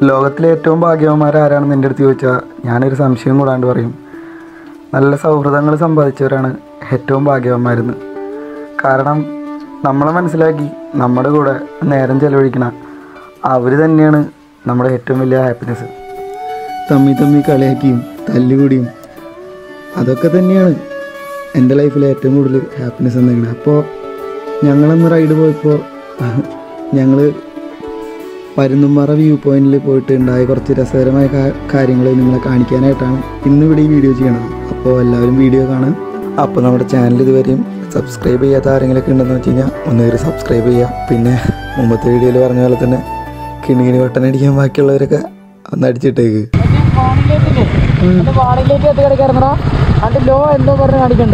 ലോകത്തിലെ ഏറ്റവും ഭാഗ്യവന്മാർ ആരാണെന്ന് എൻ്റെ അടുത്ത് ചോദിച്ചാൽ ഞാനൊരു സംശയം കൂടാണ്ട് പറയും നല്ല സൗഹൃദങ്ങൾ സമ്പാദിച്ചവരാണ് ഏറ്റവും ഭാഗ്യവന്മാരെന്ന് കാരണം നമ്മളെ മനസ്സിലാക്കി നമ്മുടെ കൂടെ നേരം ചെലവഴിക്കണ അവർ തന്നെയാണ് നമ്മുടെ ഏറ്റവും വലിയ ഹാപ്പിനെസ് തമ്മി തമ്മി കളിയാക്കിയും തല്ലുകൂടിയും അതൊക്കെ തന്നെയാണ് എൻ്റെ ലൈഫിലെ ഏറ്റവും കൂടുതൽ ഹാപ്പിനെസ് എന്തെങ്കിലും അപ്പോൾ ഞങ്ങളന്ന് റൈഡ് പോയപ്പോൾ ഞങ്ങൾ പരുന്തുംപാറ വ്യൂ പോയിന്റിൽ പോയിട്ട് ഉണ്ടായ കുറച്ച് രസകരമായ കാര്യങ്ങൾ നിങ്ങളെ കാണിക്കാനായിട്ടാണ് ഇന്ന് ഇവിടെ ഈ വീഡിയോ ചെയ്യണത് അപ്പോൾ എല്ലാവരും വീഡിയോ കാണാം അപ്പോൾ നമ്മുടെ ചാനൽ ഇതുവരെയും സബ്സ്ക്രൈബ് ചെയ്യാത്ത ആരെങ്കിലുമൊക്കെ ഉണ്ടെന്ന് വെച്ച് കഴിഞ്ഞാൽ ഒന്ന് കയറി സബ്സ്ക്രൈബ് ചെയ്യുക പിന്നെ മുമ്പത്തെ വീഡിയോയിൽ പറഞ്ഞ പോലെ തന്നെ കിണി കിണി ബട്ടൺ അടിക്കാൻ ബാക്കിയുള്ളവരൊക്കെ ഒന്ന് അടിച്ചിട്ടേക്ക് വാണിലേറ്റില്ലേ എന്റെ വാണിലേക്ക് എത്തി കിടക്കാറുണ്ടോ അത് ലോ എന്തോ പറഞ്ഞ് കാണിക്കണ്ടേ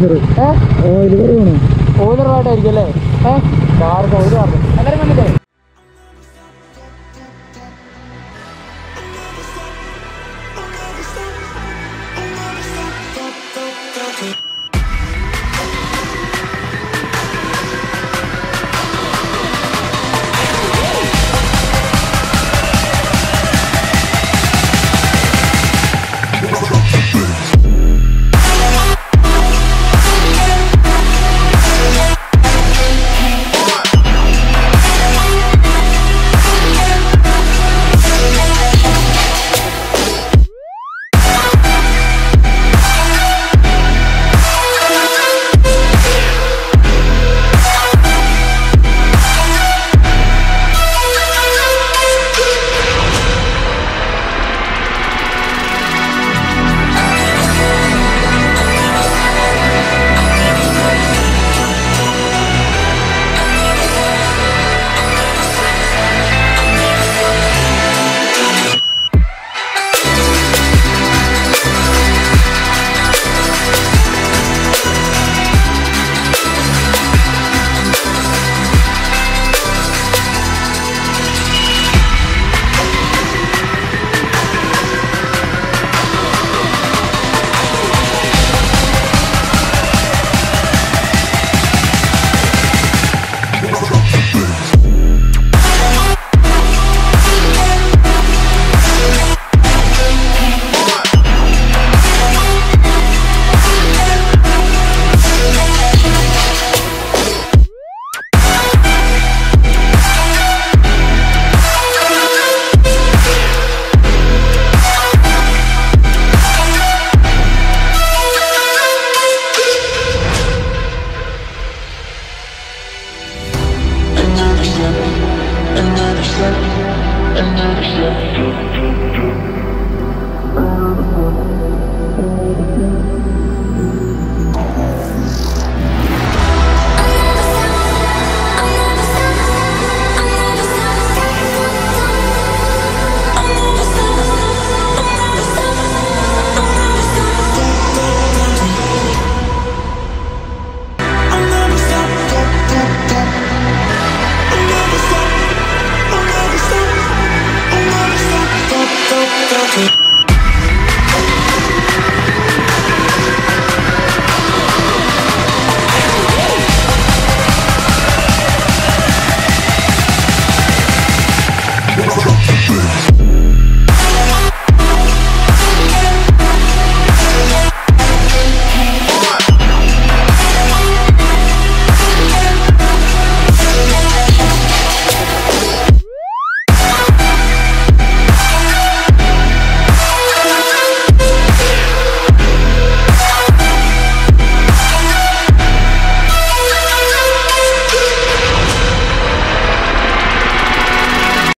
ഏഹ് ഓയിലർ ആയിട്ടായിരിക്കും അല്ലേ ഏഹ് കാർക്ക് ഓയിലർ പറഞ്ഞു എല്ലാവരും കണ്ടില്ലേ Another step, another step, another step.